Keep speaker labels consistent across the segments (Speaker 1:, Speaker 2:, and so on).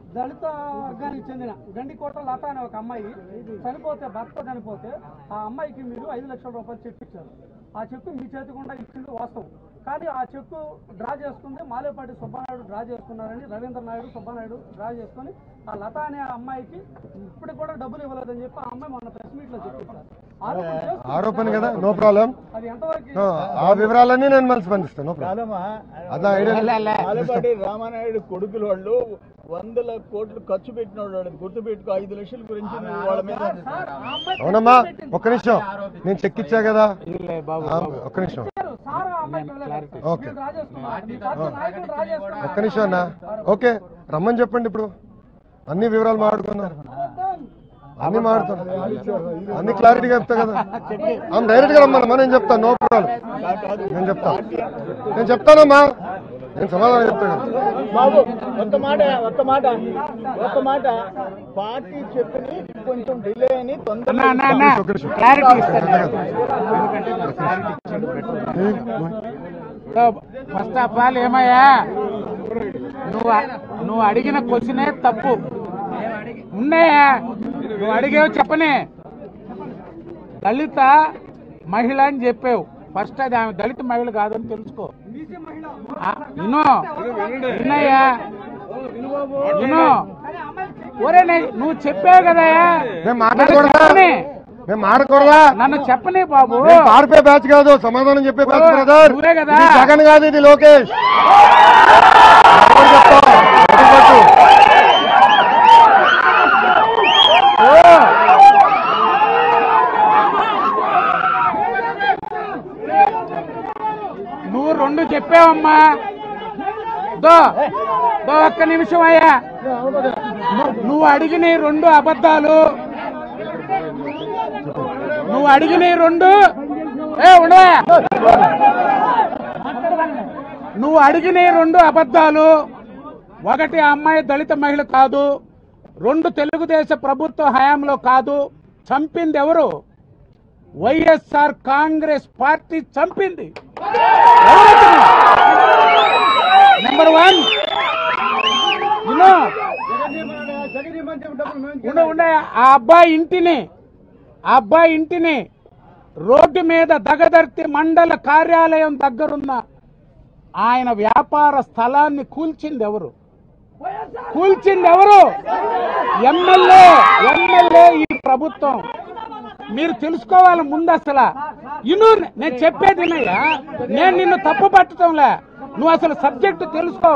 Speaker 1: దళిత వర్గానికి చెందిన గండికోట లత అనే ఒక అమ్మాయి చనిపోతే భర్త చనిపోతే ఆ అమ్మాయికి మీరు ఐదు లక్షల రూపాయలు చెక్ ఇచ్చారు ఆ చెక్కు మీ చేతి గుండా ఇచ్చింది వాస్తవం కానీ ఆ చెక్కు డ్రా చేసుకుంది మాలేపాటి సుబ్బానాయుడు డ్రా చేసుకున్నారని రవీంద్ర నాయుడు సుబ్బానాయుడు డ్రా చేసుకొని ఆ లత అనే అమ్మాయికి ఇప్పటికి కూడా డబ్బులు ఇవ్వలేదని చెప్పి ఆ అమ్మాయి మొన్న ప్రెస్ మీట్ లో చెప్పింది ఆరోపణ చేస్తుంది.
Speaker 2: ఆరోపణ కదా నో ప్రాబ్లం
Speaker 1: అది ఎంతవరకు
Speaker 2: ఆ వివరాలన్నీ నేను మళ్ళీ స్పందిస్తాను నో ప్రాబ్లం
Speaker 3: కాదమ్మా
Speaker 2: అట్లా ఐడియా
Speaker 3: ఆలపాటి రామానాయుడు కొడుకుల వాళ్ళు వందల కోట్లు ఖర్చు పెట్టిన వాళ్ళు గుర్తు పెట్టుకో ఐదు లక్షల గురించి నువ్వు వాళ్ళ మీద
Speaker 1: సార్, ఆ అమ్మాయి
Speaker 2: అవునమ్మా ఒక్క నిమిషం నేను చెక్ ఇచ్చా కదా ఆ, ఒక్క నిమిషం
Speaker 1: ఇచ్చారు. సార్ ఆ అమ్మాయికి ఇవ్వలేదు.
Speaker 2: ఓకే.
Speaker 1: మీరు డ్రా చేసుకున్నారు. మీ పార్టీ నాయకులు డ్రా చేసుకున్నారు.
Speaker 2: ఒక్క నిమిషం అన్న ఓకే రమ్మని చెప్పండి ఇప్పుడు అన్ని వివరాలు మాట్లాడుకుందాం అన్ని మాట్లాడుతాం అన్ని క్లారిటీగా చెప్తా కదా ఆమె డైరెక్ట్ గా రమ్మన్నమ్మా నేను చెప్తాను నో ప్రాబ్లం నేను చెప్తాను నేను చెప్తానమ్మా నేను సమాధానం చెప్తా కదా
Speaker 3: బాబు ఒక్క మాట ఒక్క మాట ఒక్క మాట పార్టీ చెప్పని కొంచెం డిలే అని తొందరగా
Speaker 2: ఒక్క నిమిషం
Speaker 4: క్లారిటీ ఇస్తాను ఫస్ట్ ఆఫ్ ఆల్ ఏమయ్యా నువ్వు నువ్వు అడిగిన క్వశ్చనే తప్పు ఉన్నాయా నువ్వు అడిగేవు చెప్పనే దళిత మహిళ అని చెప్పావు ఫస్ట్ అది ఆమె దళిత మహిళ కాదని తెలుసుకో ఆ, విను విన్నయ్యా విను ఒరే నే- నువ్వు చెప్పావు కదయా
Speaker 2: నేను
Speaker 4: నన్ను
Speaker 2: మాట్లాడకూడదా
Speaker 4: చెప్పని.
Speaker 2: నేను మాట్లాడకూడదా
Speaker 4: నన్ను చెప్పని బాబు
Speaker 2: నేను పారిపోయే బ్యాచ్ కాదు సమాధానం చెప్పే బ్యాచ్ బ్రదర్
Speaker 4: నువ్వే కదా.
Speaker 2: ఇది జగన్ కాదు ఇది లోకేష్ ఎవరు చెప్తావు? ఎవరు పట్టు?
Speaker 4: నువ్వు రెండు చెప్పావమ్మా దో దో ఒక్క నిమిషం అయ్యా ను- నువ్వు అడిగిన ఈ రెండు అబద్ధాలు నువ్వు అడిగిన ఈ రెండు ఏ ఉండవా నువ్వు అడిగిన ఈ రెండు అబద్ధాలు ఒకటి ఆ అమ్మాయి దళిత మహిళ కాదు రెండు తెలుగుదేశ ప్రభుత్వ హయాంలో కాదు చంపింది ఎవరు వైఎస్ఆర్ కాంగ్రెస్ పార్టీ చంపింది నెంబర్ వన్ వినో ఉండ ఉండ ఆ అబ్బాయి ఇంటిని ఆ అబ్బాయి ఇంటిని రోడ్డు మీద దగదర్తి మండల కార్యాలయం దగ్గరున్న ఆయన వ్యాపార స్థలాన్ని కూల్చింది ఎవరు కూల్చింది ఎవరు ఎమ్మెల్యే ఎమ్మెల్యే ఈ ప్రభుత్వం మీరు తెలుసుకోవాలి ముందు అసలు ఇను నేను చెప్పేది వినయ్యా నేను నిన్ను తప్పు పట్టడంలే నువ్వు అసలు సబ్జెక్ట్ తెలుసుకో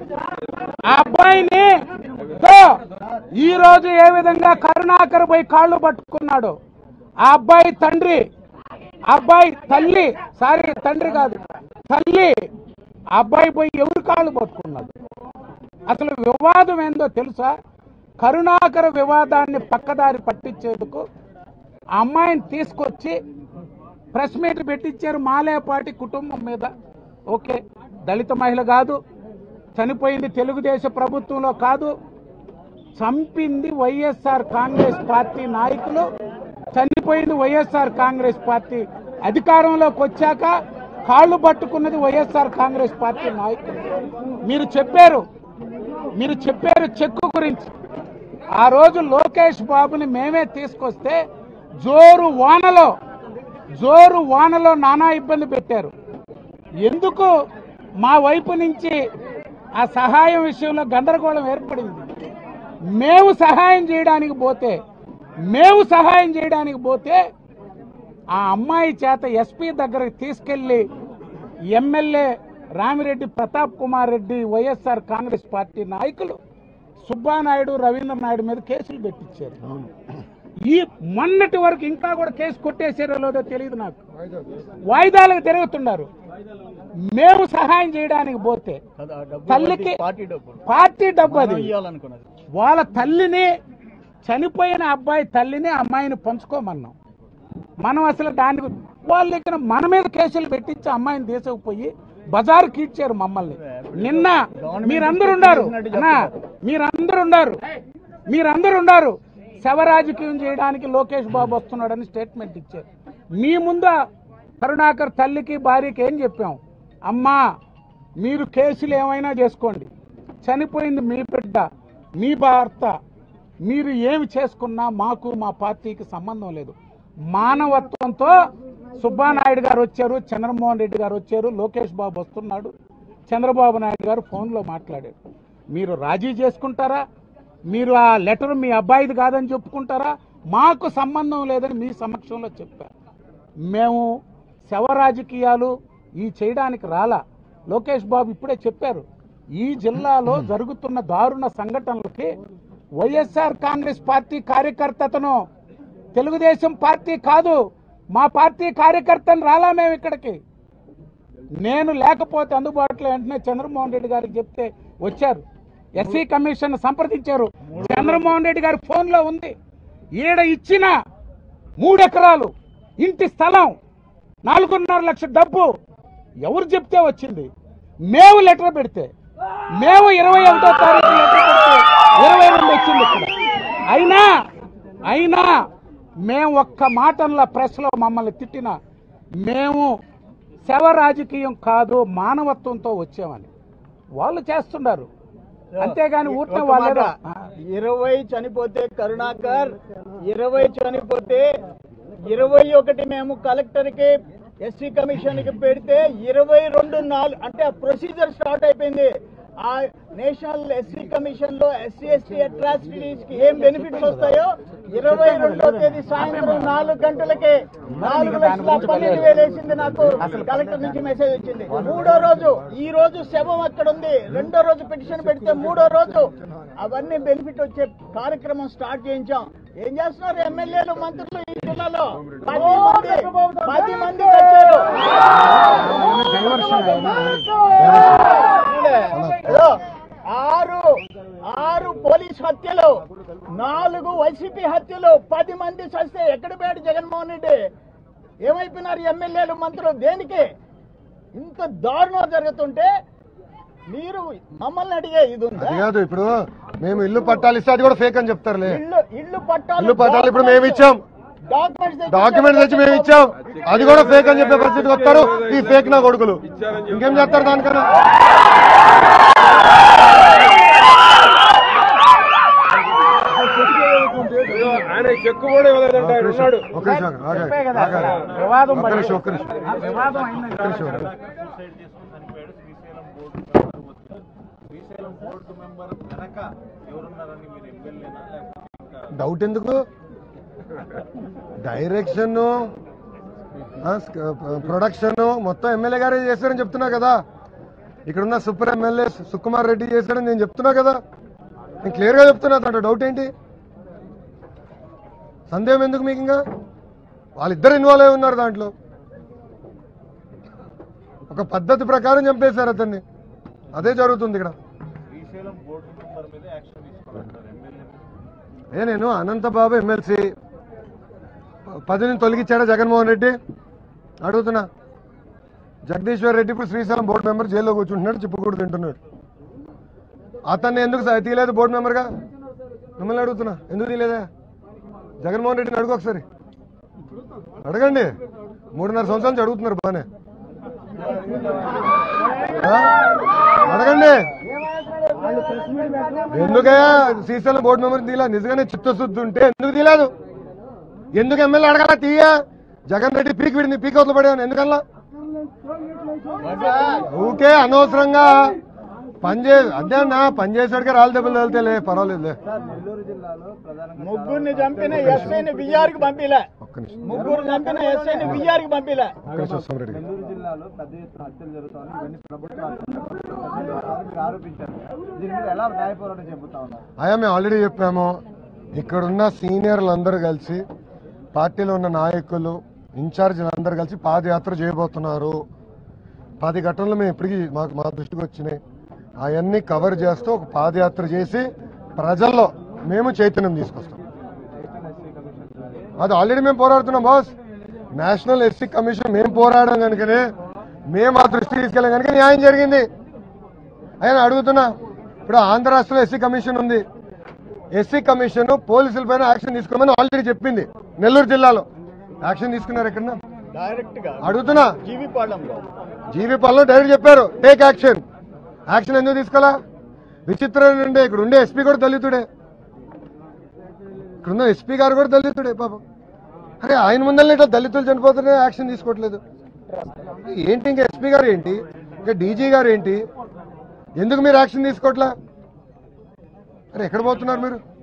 Speaker 4: ఆ అబ్బాయిని తో ఈ రోజు ఏ విధంగా కరుణాకర్ పోయి కాళ్ళు పట్టుకున్నాడు ఆ అబ్బాయి తండ్రి ఆ అబ్బాయి తల్లి సారీ తండ్రి కాదు తల్లి ఆ అబ్బాయి పోయి ఎవరు కాళ్ళు పట్టుకున్నాడు అసలు వివాదం ఏందో తెలుసా కరుణాకర వివాదాన్ని పక్కదారి పట్టించేందుకు ఆ అమ్మాయిని తీసుకొచ్చి ప్రెస్ మీట్ పెట్టించారు మాలేపాటి కుటుంబం మీద ఓకే దళిత మహిళ కాదు చనిపోయింది తెలుగుదేశ ప్రభుత్వంలో కాదు చంపింది వైఎస్ఆర్ కాంగ్రెస్ పార్టీ నాయకులు చనిపోయింది వైఎస్ఆర్ కాంగ్రెస్ పార్టీ అధికారంలోకి వచ్చాక కాళ్ళు పట్టుకున్నది వైఎస్ఆర్ కాంగ్రెస్ పార్టీ నాయకులు మీరు చెప్పారు మీరు చెప్పారు చెక్కు గురించి ఆ రోజు లోకేష్ బాబుని మేమే తీసుకొస్తే జోరు వానలో జోరు వానలో నానా ఇబ్బంది పెట్టారు ఎందుకు మా వైపు నుంచి ఆ సహాయం విషయంలో గందరగోళం ఏర్పడింది మేము సహాయం చేయడానికి పోతే మేము సహాయం చేయడానికి పోతే ఆ అమ్మాయి చేత ఎస్పీ దగ్గరకు తీసుకెళ్లి MLA Ramireddy Pratap Kumar Reddy YSR Congress party నాయకులు సుబ్బానాయుడు రవీంద్ర నాయుడు మీద కేసులు పెట్టించారు ఈ మొన్నటి వరకు ఇంకా కూడా కేసు కొట్టేసారో లేదో తెలియదు నాకు వాయిదాలకు తిరుగుతున్నారు మేము సహాయం చేయడానికి పోతే
Speaker 3: అది ఆ డబ్బు
Speaker 4: తల్లికి
Speaker 3: పార్టీ డబ్బు
Speaker 4: పార్టీ డబ్బు అది
Speaker 3: ఇవ్వాలనుకున్నది
Speaker 4: వాళ్ళ తల్లిని చనిపోయిన అబ్బాయి తల్లిని అమ్మాయిని పంచుకోమన్నాం మనం అసలు దాని గు- వాళ్ళు ఇక్కడ మన మీద కేసులు పెట్టించి అమ్మాయిని తీసుకుపోయి బజారు కీడ్చారు మమ్మల్ని నిన్న మీరందరూ ఉన్నారు అన్నా మీరందరూ ఉన్నారు మీరందరూ ఉన్నారు శవ రాజకీయం చేయడానికి లోకేష్ బాబు వస్తున్నాడని స్టేట్మెంట్ ఇచ్చారు మీ ముందు కరుణాకర్ తల్లికి భార్యకి ఏం చెప్పాం అమ్మా మీరు కేసులు ఏమైనా చేసుకోండి చనిపోయింది మీ బిడ్డ మీ భర్త మీరు ఏమి చేసుకున్నా మాకు మా పార్టీకి సంబంధం లేదు మానవత్వంతో సుబ్బానాయుడు గారు వచ్చారు చంద్రమోహన్ రెడ్డి గారు వచ్చారు లోకేష్ బాబు వస్తున్నాడు చంద్రబాబు నాయుడు గారు ఫోన్లో మాట్లాడారు మీరు రాజీ చేసుకుంటారా మీరు ఆ లెటర్ మీ అబ్బాయిది కాదని చెప్పుకుంటారా మాకు సంబంధం లేదని మీ సమక్షంలో చెప్పారు మేము శవ రాజకీయాలు ఈ చేయడానికి రాలా లోకేష్ బాబు ఇప్పుడే చెప్పారు ఈ జిల్లాలో జరుగుతున్న దారుణ సంఘటనలకి వైఎస్ఆర్ కాంగ్రెస్ పార్టీ కార్యకర్తతను తెలుగుదేశం పార్టీ కాదు మా పార్టీ కార్యకర్తను రాలా మేము ఇక్కడికి నేను లేకపోతే అందుబాటులో వెంటనే చంద్రమోహన్ రెడ్డి గారికి చెప్తే వచ్చారు ఎస్సీ కమిషన్ సంప్రదించారు చంద్రమోహన్ రెడ్డి గారి ఫోన్లో ఉంది ఈడ ఇచ్చిన మూడెకరాలు ఇంటి స్థలం నాలుగున్నర లక్ష డబ్బు ఎవరు చెప్తే వచ్చింది మేము లెటర్ పెడితే మేము ఇరవై ఒకటో తారీఖు లెటర్ పెడితే ఇరవై రెండు వచ్చింది ఇక్కడ అయినా అయినా మేము ఒక్క మాటల్లో ప్రెస్లో మమ్మల్ని తిట్టిన మేము శవ రాజకీయం కాదు మానవత్వంతో వచ్చామని వాళ్ళు చేస్తున్నారు అంతేగాని ఊరికే
Speaker 3: ఒక
Speaker 4: వాళ్ళు
Speaker 3: మాట. ఇరవై చనిపోతే కరుణాకర్ ఇరవై చనిపోతే ఇరవై ఒకటి మేము కలెక్టర్ కి ఎస్సీ కమిషన్ కి పెడితే ఇరవై రెండు నాలుగు అంటే ఆ ప్రొసీజర్ స్టార్ట్ అయిపోయింది ఆ నేషనల్ ఎస్సీ కమిషన్ లో ఎస్సీ ఎస్టీ అట్రాసిటీస్ కి ఏం బెనిఫిట్స్ వస్తాయో ఇరవై రెండో తేదీ సాయంత్రం నాలుగు గంటలకే నాలుగు లక్షల పన్నెండు వేలు వేసింది నాకు కలెక్టర్ నుంచి మెసేజ్ వచ్చింది మూడో రోజు ఈ రోజు శవం అక్కడ ఉంది రెండో రోజు పిటిషన్ పెడితే మూడో రోజు అవన్నీ బెనిఫిట్ వచ్చే కార్యక్రమం స్టార్ట్ చేయించాం ఏం చేస్తున్నారు ఎమ్మెల్యేలు మంత్రులు ఈ జిల్లాలో పది మంది పది మంది వచ్చారు ఏదో ఆరు ఆరు పోలీస్ హత్యలు నాలుగు వైసీపీ హత్యలు పది మంది చస్తే ఎక్కడ పోయాడు జగన్మోహన్ రెడ్డి ఏమైపోయినారు ఎమ్మెల్యేలు మంత్రులు దేనికి ఇంత దారుణం జరుగుతుంటే మీరు మమ్మల్ని అడిగే ఇది ఉందా
Speaker 2: అది కాదు ఇప్పుడు మేము ఇల్లు పట్టాలు ఇస్తే అది కూడా ఫేక్ అని చెప్తారులే
Speaker 3: ఇల్లు ఇల్లు పట్టాలు
Speaker 2: ఇల్లు పట్టాలు ఇప్పుడు మేము ఇచ్చాం
Speaker 3: డాక్యుమెంట్స్
Speaker 2: డాక్యుమెంట్ తెచ్చి మేము ఇచ్చాం అది కూడా ఫేక్ అని చెప్పే పరిస్థితికి వస్తారు ఈ ఫేక్ నా కొడుకులు ఇంకేం చేస్తారు దానికన్నా
Speaker 5: ఆయన చెక్కు కూడా ఇవ్వలేదంట ఆయన ఉన్నాడు
Speaker 2: ఒక నిమిషం ఆగండి.
Speaker 4: చెప్పే కదా
Speaker 2: ఆగండి.
Speaker 4: అసలు వివాదం
Speaker 2: ఒక్క
Speaker 4: పడి-
Speaker 2: నిమిషం ఒక్క నిమిషం
Speaker 4: ఆ వివాదం అయిందని
Speaker 2: ఒక్క నిమిషం డౌట్ ఎందుకు డైరెక్షన్ ప్రొడక్షన్ మొత్తం ఎమ్మెల్యే గారే చేశారని చెప్తున్నా కదా ఇక్కడున్న సూపర్ ఎమ్మెల్యే సుకుమార్ రెడ్డి చేశాడని నేను చెప్తున్నా కదా నేను క్లియర్ గా చెప్తున్నా దాంట్లో డౌట్ ఏంటి సందేహం ఎందుకు మీకు ఇంకా వాళ్ళిద్దరు ఇన్వాల్వ్ అయి ఉన్నారు దాంట్లో ఒక పద్ధతి ప్రకారం చంపేశారు అతన్ని అదే జరుగుతుంది ఇక్కడ ఏ నేను అనంతబాబు ఎమ్మెల్సీ పదిని తొలగించాడా జగన్మోహన్ రెడ్డి అడుగుతున్నా జగదీశ్వర్ రెడ్డి ఇప్పుడు శ్రీశైలం బోర్డు మెంబర్ జైల్లో కూర్చుంటున్నాడు చిప్పుకూడు తింటున్నాడు అతన్ని ఎందుకు స- తీయలేదు బోర్డు మెంబర్గా మిమ్మల్ని అడుగుతున్నా ఎందుకు తీయలేదా జగన్మోహన్ రెడ్డిని అడుగు ఒకసారి అడగండి మూడున్నర సంవత్సరాల నుంచి అడుగుతున్నారు బానే ఆ? అడగండి ఎందుకయ్యా శ్రీశైలం బోర్డు మెంబర్ తీలా నిజంగానే చిత్తశుద్ధి ఉంటే ఎందుకు తీయలేదు ఎందుకు ఎమ్మెల్యే అడగాల తీయ జగన్ రెడ్డి పీక్ విడింది పీక్ అవతల పడాను ఎందుకల్లా ఊకే అనవసరంగా పనిచే అదే అన్న పనిచేసాడుగా రాళ్ళ దెబ్బలు తగిలితేలే పర్వాలేదులే
Speaker 3: ముగ్గురిని చంపిన ఎస్ఐని బిఆర్ కి పంపిలే
Speaker 2: ఒక్క నిమిషం
Speaker 3: ముగ్గురు చంపిన ఎస్ఐని బిఆర్ కి పంపిలే
Speaker 2: ఒక్క నిమిషం సోమరెడ్డి గారు.
Speaker 6: నెల్లూరు జిల్లాలో పెద్ద ఎత్తున హత్యలు జరుగుతాయని ఇవన్నీ ప్రభుత్వం మీరు ఆరోపించారు దీని మీద ఎలా న్యాయ పోరాటం చెబుతా ఉన్నారు
Speaker 2: అయ్యా మేము ఆల్రెడీ చెప్పాము ఇక్కడున్న సీనియర్లు అందరూ కలిసి పార్టీలో ఉన్న నాయకులు ఇన్ఛార్జీలు అందరూ కలిసి పాదయాత్ర చేయబోతున్నారు పది ఘటనలు మేము ఇప్పటికీ మాకు మా దృష్టికి వచ్చినాయి అవన్నీ కవర్ చేస్తూ ఒక పాదయాత్ర చేసి ప్రజల్లో మేము చైతన్యం తీసుకొస్తాం అది ఆల్రెడీ మేము పోరాడుతున్నాం బాస్ నేషనల్ ఎస్సీ కమిషన్ మేము పోరాడాం కనుకనే మేము ఆ దృష్టికి తీసుకెళ్ళాం కనుక న్యాయం జరిగింది ఆయన అడుగుతున్నా ఇప్పుడు ఆంధ్ర రాష్ట్రంలో ఎస్సీ కమిషన్ ఉంది ఎస్సీ కమిషన్ పోలీసుల పైన యాక్షన్ తీసుకోమని ఆల్రెడీ చెప్పింది నెల్లూరు జిల్లాలో యాక్షన్ తీసుకున్నారు ఎక్కడ
Speaker 3: డైరెక్ట్ గా
Speaker 2: అడుగుతున్నా
Speaker 3: జీవిపాళెంలో
Speaker 2: జీవీ పాలన డైరెక్ట్ చెప్పారు టేక్ యాక్షన్ యాక్షన్ ఎందుకు తీసుకోవాలా విచిత్రం ఏంటంటే ఇక్కడ ఉండే ఎస్పీ కూడా దళితుడే ఇక్కడ ఉన్న ఎస్పీ గారు కూడా దళితుడే పాపం అరే ఆయన ముందరనే ఇట్లా దళితులు చనిపోతేనే యాక్షన్ తీసుకోవట్లేదు ఏంటి ఇంకా ఎస్పీ గారు ఏంటి ఇంకా డీజీ గారు ఏంటి ఎందుకు మీరు యాక్షన్ తీసుకోవట్లా అరే ఎక్కడ పోతున్నారు మీరు